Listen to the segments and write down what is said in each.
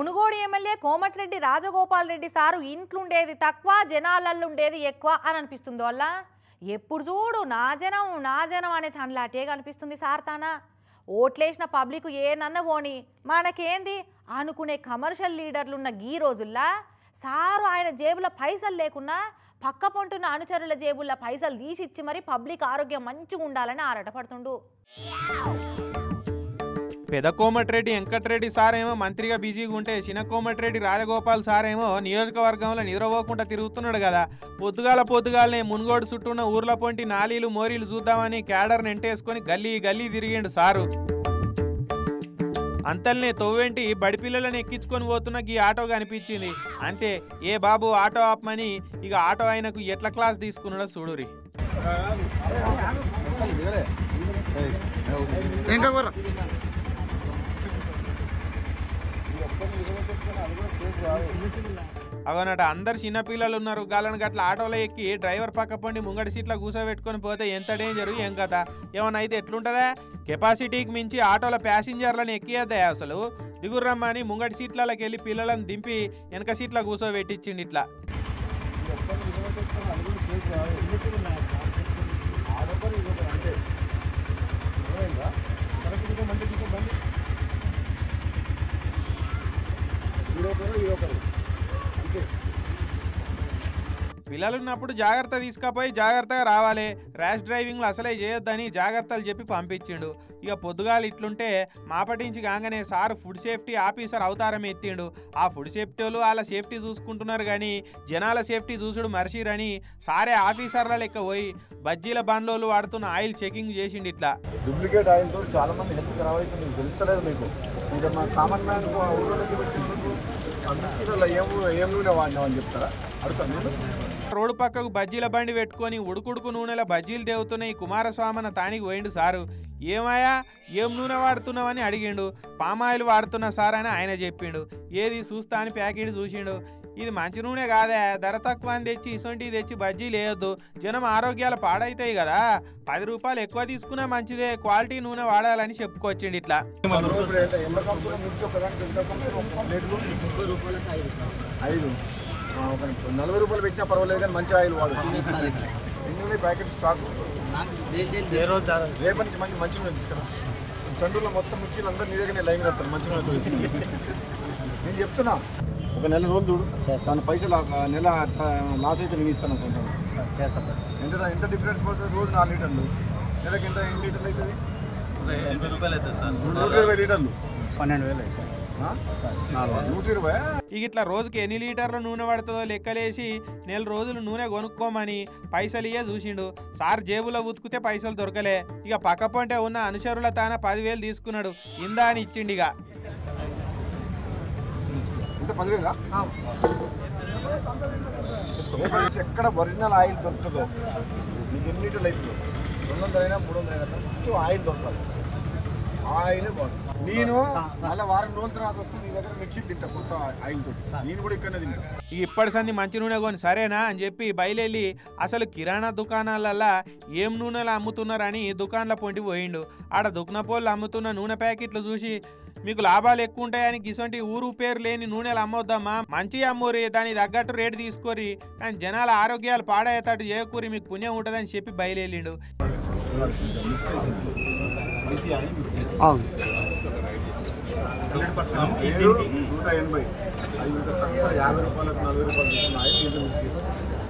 Munugode MLA Komatireddy Rajagopal Reddy sir ఇంట్లుండేది తక్కువ జనాలల్లో ఉండేది ఎక్కువ అని అనిపిస్తుంది వల్ల ఎప్పుడు చూడు నా జనం నా జనం అనే తనలాటే కనిపిస్తుంది సార్ తానా ఓట్లేసిన పబ్లిక్ ఏనన్న పోని మనకేంది అనుకునే కమర్షియల్ లీడర్లున్న గీ రోజుల్లా సారు ఆయన జేబులో పైసలు లేకున్నా పక్క పొంటున్న అనుచరుల జేబుల్లో పైసలు తీసిచ్చి మరి పబ్లిక్ ఆరోగ్యం మంచిగా ఉండాలని ఆరాటపడుతుండు పెద కోమటిరెడ్డి వెంకటరెడ్డి సార్ ఏమో మంత్రిగా బిజీగా ఉంటే చిన్న కోమటిరెడ్డి రాజగోపాల్ సార్ ఏమో నియోజకవర్గంలో నిద్రపోకుండా తిరుగుతున్నాడు కదా పొద్దుగాల పొద్దుగాలనే మునుగోడు చుట్టూన్న ఊర్ల పొంటి నాలీలు మోరీలు చూద్దామని క్యాడర్ నెంటేసుకొని గల్లీ గల్లీ తిరిగిండు సారు అంతల్నే తొవ్వేంటి బడి పిల్లలను ఎక్కించుకొని పోతున్న గీ ఆటో కనిపించింది అంతే ఏ బాబు ఆటో ఆపమని ఇక ఆటో ఆయనకు ఎట్ల క్లాస్ తీసుకున్నాడో చూడురి అవనట అందరు చిన్నపిల్లలు ఉన్నారు గాలను గట్ల ఆటోలో ఎక్కి డ్రైవర్ పక్క పండి ముంగడి సీట్లో కూర్చోబెట్టుకొని పోతే ఎంత డేంజర్ ఏం కదా ఏమన్నా అయితే ఎట్లుంటుందా కెపాసిటీకి మించి ఆటోల ప్యాసింజర్లను ఎక్కియద్దా అసలు దిగుర్రమ్మని ముంగడి సీట్లకి వెళ్ళి పిల్లలను దింపి వెనక సీట్లో కూర్చోబెట్టించిండు ఇట్లా పిల్లలు ఉన్నప్పుడు జాగ్రత్త తీసుకపోయి జాగ్రత్తగా రావాలి ర్యాష్ డ్రైవింగ్లు అసలే చేయొద్దని జాగ్రత్తలు చెప్పి పంపించిండు ఇక పొద్దుగాలు ఇట్లుంటే మాపటించి కాగానే సార్ ఫుడ్ సేఫ్టీ ఆఫీసర్ అవతారం ఎత్తిండు ఆ ఫుడ్ సేఫ్టీ వాళ్ళు వాళ్ళ సేఫ్టీ చూసుకుంటున్నారు కానీ జనాల సేఫ్టీ చూసుడు మర్చిరని సారే ఆఫీసర్ల లెక్క పోయి బజ్జీల బండ్లోళ్ళు వాడుతున్న ఆయిల్ చెకింగ్ చేసిండు ఇట్లా డూప్లికేట్ ఆయిల్తో చాలా మంది హెల్త్ ఖరాబ్ అవుతుంది మీకు తెలుస్తలేదు మీకు మీరు మా కామన్ మ్యాన్ ఊళ్ళోకి వచ్చి మిర్చిలలో ఏం ఏం నూనె వాడినామని చెప్తారా అడుగుతాను నేను రోడ్డు పక్కకు బజ్జీల బండి పెట్టుకొని ఉడుకుడుకు నూనెల బజ్జీలు తేవుతున్నాయి కుమారస్వామన తానికి పోయిండు సారు ఏమాయా ఏం నూనె వాడుతున్నావని అడిగిండు పామాయిల్ వాడుతున్నా సార్ అని ఆయన చెప్పిండు ఏది చూస్తా అని ప్యాకెట్ చూసిండు ఇది మంచి నూనె కాదే ధర తక్కువ అని తెచ్చి ఇసొంటివి తెచ్చి బజ్జీలు వేయొద్దు జనం ఆరోగ్యాలు పాడైతాయి కదా పది రూపాయలు ఎక్కువ తీసుకున్నా మంచిదే క్వాలిటీ నూనె వాడాలని చెప్పుకొచ్చిండు ఇట్లా ఇప్పుడు ఎంత ఎండ కంపెనీ మిర్చి ఒకదానికి ఎంత కంపెనీ ఒక ప్లేట్లు ఐదు ఆ, ఒక నలభై రూపాయలు పెట్టినా పర్వాలేదు కానీ మంచి ఆయిల్ వాడు ఎన్ని ప్యాకెట్ స్టాక్ రేపటి నుంచి మంచి మంచి నూనె తీసుకురా చండూలో మొత్తం మిర్చీలు అందరూ నీ దగ్గర లైన్ కడతారు మంచి నూనె చూసి. నేను చెప్తున్నా ఒక నెల రోజులు చూడు చాలా పైసలు ఆ నెల లాస్ అయితే నేను ఇస్తాను అనుకుంటాను చేస్తా సార్ ఎంత ఎంత డిఫరెన్స్ పడుతుంది రోజు నాలుగు లీటర్లు నెలకి ఎంత ఎన్ని లీటర్లు అవుతుంది ఎనభై రూపాయలు అవుతుంది సార్ నూట ఇరవై లీటర్లు పన్నెండు వేలు సార్ ఆ? నూట ఇరవై ఇక ఇట్లా రోజుకి ఎన్ని లీటర్ల నూనె పడుతుందో లెక్కలేసి నెల రోజులు నూనె కొనుక్కోమని పైసలు ఇయ్యే చూసిండు సార్ జేబులో ఉతుకుతే పైసలు దొరకలే ఇక పక్క పొంటే ఉన్న అనుచరుల తాన పదివేలు తీసుకున్నాడు ఇందా అని ఇచ్చిండు ఇక ఎంత పదివేలా రేపటి నుంచి ఎక్కడ ఒరిజినల్ ఆయిల్ దొరుకుతుందో మీకు ఎన్ని లీటర్లు అవుతుందో రెండు వందలు అయినా మూడు వందలు అయినా ఫస్ట్ ఆయిల్ దొరకాలి ఆయిల్ బాగుంటుంది నేను మళ్ళీ వారం రోజుల తర్వాత వస్తే నీ దగ్గర మిక్సీ తింటా కొంచెం ఆయిల్ తోటి నేను కూడా ఇక్కడనే తింటా ఇక ఇప్పటి సంది మంచి నూనె కొని సరేనా అని చెప్పి బయలుదేరి అసలు కిరాణా దుకాణాలల్లా ఏం నూనెలు అమ్ముతున్నారని దుకాణాల పొంటి పోయిండు ఆడ దుక్నపోళ్ళు అమ్ముతున్న నూనె ప్యాకెట్లు చూసి మీకు లాభాలు ఎక్కువ ఉంటాయని గిసొంటి ఊరు పేరు లేని నూనెలు అమ్మొద్దామా మంచి అమ్మూరి దానికి తగ్గట్టు రేటు తీసుకోరి కానీ జనాల ఆరోగ్యాలు పాడయ్యేటట్టు చేయకూరి మీకు పుణ్యం ఉంటుందని చెప్పి బయలుదేరిండు అవును ఏడు నూట ఎనభై అది ఇంకా తక్కువ యాభై రూపాయలకు నలభై రూపాయలు తీసుకున్న ఆయిల్ దీంట్లో మిక్స్ చేసి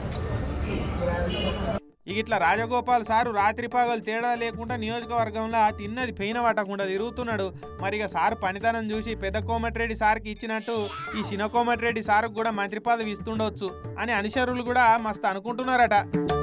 ఇక ఇట్లా రాజగోపాల్ సారు రాత్రి పగలు తేడా లేకుండా నియోజకవర్గంలో తిన్నది పెయిన పట్టకుండా తిరుగుతున్నాడు మరి ఇక సారు పనితనం చూసి పెద్ద కోమటిరెడ్డి సార్కి ఇచ్చినట్టు ఈ చిన్న కోమటిరెడ్డి సార్కు కూడా మంత్రి పదవి ఇస్తుండొచ్చు అని అనుచరులు కూడా మస్తు అనుకుంటున్నారట